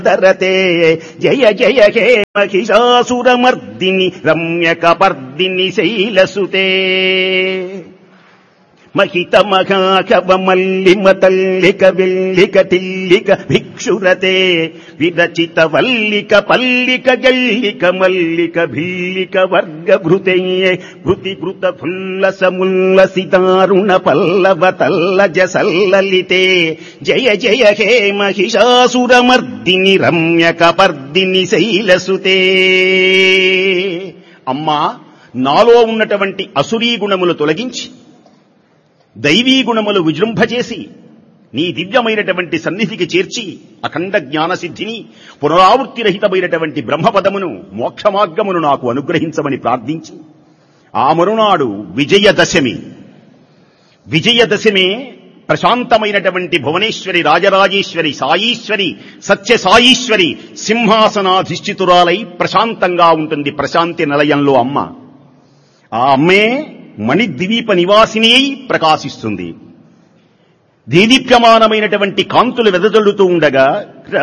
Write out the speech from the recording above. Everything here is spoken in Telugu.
తరతే జయ జయ హే మహిషాసురమర్దిని రమ్యకపర్దిని శైలసుతే మహిత మహాకవ మల్లిమ తల్లిక వెల్లిక తిల్లిక భిక్షురతే విరచిత వల్లిక పల్లిక గల్లిక మల్లిక భిల్లిక వర్గ భృతే భృతి భృత ఫుల్లస ముల్లసితారుణ పల్లవ తల్లజ సల్లలితే జయ జయ హే మహిషాసురమర్దిని రమ్యకపర్దిని శైలసుతే అమ్మా నాలో ఉన్నటువంటి అసురీ గుణములు తొలగించి దైవీ గుణములు విజృంభచేసి నీ దివ్యమైనటువంటి సన్నిధికి చేర్చి అఖండ జ్ఞానసిద్ధిని పునరావృత్తి రహితమైనటువంటి బ్రహ్మపదమును మోక్షమార్గమును నాకు అనుగ్రహించమని ప్రార్థించి ఆ మరునాడు విజయదశమి విజయదశమే ప్రశాంతమైనటువంటి భువనేశ్వరి రాజరాజేశ్వరి సాయీశ్వరి సత్య సాయీశ్వరి సింహాసనాధిష్ఠితురాలై ప్రశాంతంగా ఉంటుంది ప్రశాంతి నిలయంలో అమ్మ ఆ అమ్మే మణిద్వీప నివాసిని అయి ప్రకాశిస్తుంది దీదీప్యమానమైనటువంటి కాంతులు వెదజల్లుతూ ఉండగా